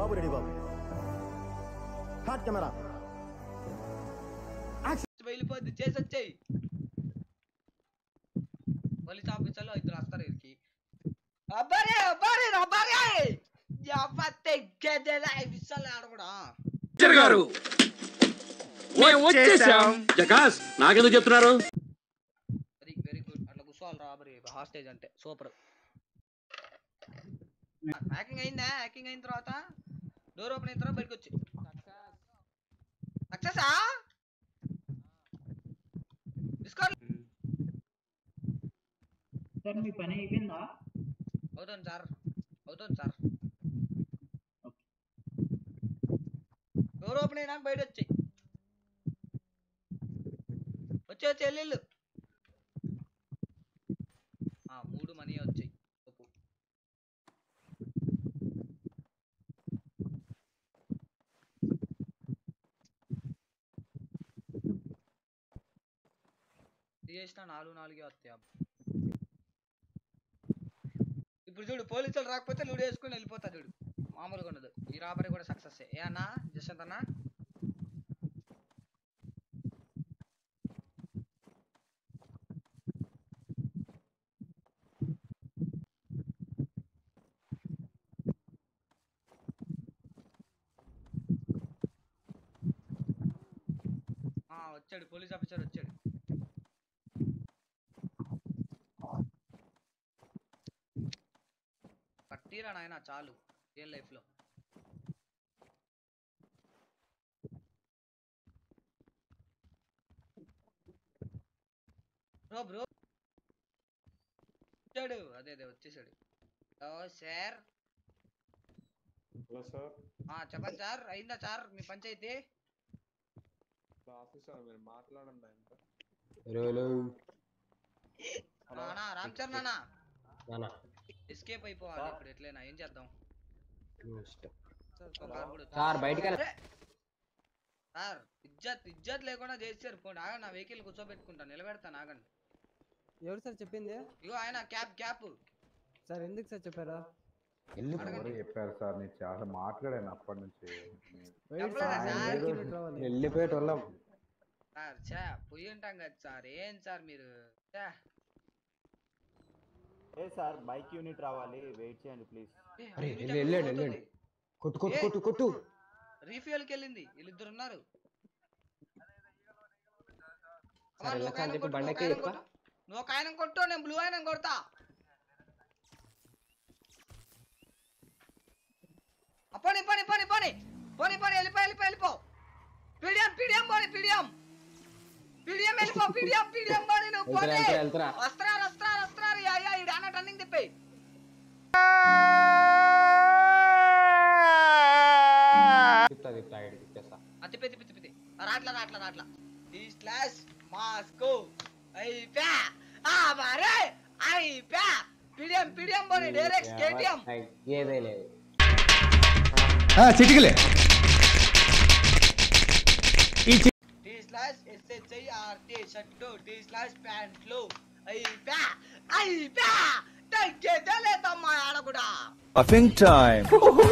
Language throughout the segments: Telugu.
బాబు రెడీ బాబు హాట్ కెమెరా వెళ్ళిపోద్ది చేసి వచ్చేయి పోలీస్ ఆఫీసర్లు ఇద్దరు వస్తారు వీరికి అబ్బారే అబ్బారే అబ్బారే అబ్బాతే గెదెల విషయాలు ఆడకూడా టీచర్ గారు మేము వచ్చేసాం జకాస్ నాకెందుకు చెప్తున్నారు వెరీ వెరీ గుడ్ అట్లా కూర్చోవాలి రాబరీ హాస్టేజ్ అంటే సూపర్ హ్యాకింగ్ అయిందా హ్యాకింగ్ అయిన తర్వాత డోర్ ఓపెన్ అయిన తర్వాత బయటకు వచ్చి సక్సెసా డిస్కౌంట్ సార్ మీ పని అయిపోయిందా అవుతుంది సార్ అవుతుంది సార్ డోర్ ఓపెన్ అయినాక బయట వచ్చి వచ్చి వచ్చి వెళ్ళు ఆ, మూడు మనీ వచ్చాయి ఒప్పు. ఇది చేసిన నాలుగు నాలుగే వస్తాయి అబ్బా. ఇప్పుడు చూడు పోలీసులు రాకపోతే లూడు వేసుకుని వెళ్ళిపోతా చూడు మామూలుగా ఉండదు ఈ రాబరీ కూడా సక్సెస్ ఏ అన్నా జస్వంత్ అన్నా ఆ, వచ్చాడు పోలీస్ ఆఫీసర్ వచ్చాడు కట్టిరా నాయన చాలు రియల్ లైఫ్ లో బ్రో బ్రో వచ్చాడు అదే అదే వచ్చేసాడు ఓ సార్ హలో సార్ ఆ చెప్పండి సార్ అయిందా సార్ మీ పంచాయతీ ఆఫీసర్ మీరు మాట్లాడండి ఆయనతో నానా రామ్ చరణ్ అన్నా నానా ఎస్కేప్ అయిపోవాలి ఇప్పుడు ఎట్లైనా ఏం చేద్దాం ఒక కారు కూడా వచ్చింది. సార్ బయటికి వెళ్ళ- అరే! సార్ ఇజ్జత్ ఇజ్జత్ లేకుండా చేసారు పోండి ఆగండి నా వెహికల్ కూర్చోబెట్టుకుంటాను నిలబెడతాను ఆగండి ఎవరు సార్ చెప్పింది ఇగో ఆయన క్యాప్ క్యాప్ సార్ ఎందుకు సార్ చెప్పారు అడగండి చెప్పారు సార్ నేను చాలా మాట్లాడాను అప్పటి నుంచి చెప్పలేదా సార్? వెళ్ళిపోయేట వాళ్ళం సార్ చా పోయి ఉంటాం కదా సార్ ఏం సార్ మీరు ఛా, ఏ సార్ బైక్ యూనిట్ రావాలి వెయిట్ చేయండి ప్లీజ్ ఏ, అరే, యూనిట్ వెళ్ళి- ఎక్కడ వెళ్ళండి, పోతుంది? కొట్టు కొట్టు ఏ? కొట్టు కొట్టు రీఫ్యూయల్ కి వెళ్ళింది వీళ్ళిద్దరు ఉన్నారు సార్, అమ్మా, నువ్వు ఒక వెళ్ళొచ్చా అని ఆయన చెప్పి కొట్టు, బండి నువ్వు ఒక ఎక్కి ఆయన ఎక్కువ? కొట్టు. నువ్వు ఒక ఆయన కొట్టు నేను బ్లూ ఆయన కొడతా ఆ, పోనీ పోనీ పోనీ పోనీ పోనీ పోనీ వెళ్ళిపో వెళ్ళిపో వెళ్ళిపో పీడియం పీడియం పోనీ పీడియం పీడియం వెళ్ళిపో పీడియం పీడియం పోనీ నువ్వు వెళ్తురా, పోనీ వెళ్తురా, వెళ్తురా. వస్త్రాలు వస్త్రాలు వస్త్రాలు యా యా ఇడు అన్న టర్నింగ్ తిప్పేయి తిప్పుతా తిప్పుతా ఈడ తిప్పేస్తా ఆ, తిప్పే తిప్పి తిప్పి రాట్ల రాట్ల రాట్ల ఈ స్లాష్ మాస్కో అయిపోయా ఆ మరే అయిపోయా పీడియం పీడియం పోనీ డైరెక్ట్ కేటీఎం ఐ, ఏదే లేదు చిటికలే T slash shirt shirt T slash ప్యాంట్లు అయిపోయా అయిపోయా తగ్గేదే తమ్మా ఆడ కూడా అఫింగ్ టైం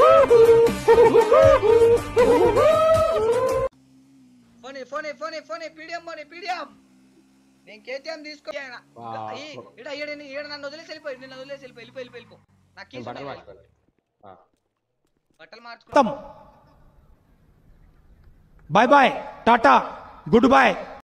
ఫోనీ ఫోనీ ఫోనీ ఫోనీ పీడియం పోనీ పీడియం నేను కేటీఎం తీసుకో వా. ఈడ ఈడ ఈడ నన్ను వదిలేసి వెళ్ళిపోయి నిన్ను వదిలేసి వెళ్ళిపోయి వెళ్ళిపోయి వెళ్ళిపోయి వెళ్ళిపో నాకు నేను keys బట్టలు ఉన్నాయి. మార్చుకోవాలి ఆ. బట్టలు మార్చుకో bye bye tata good bye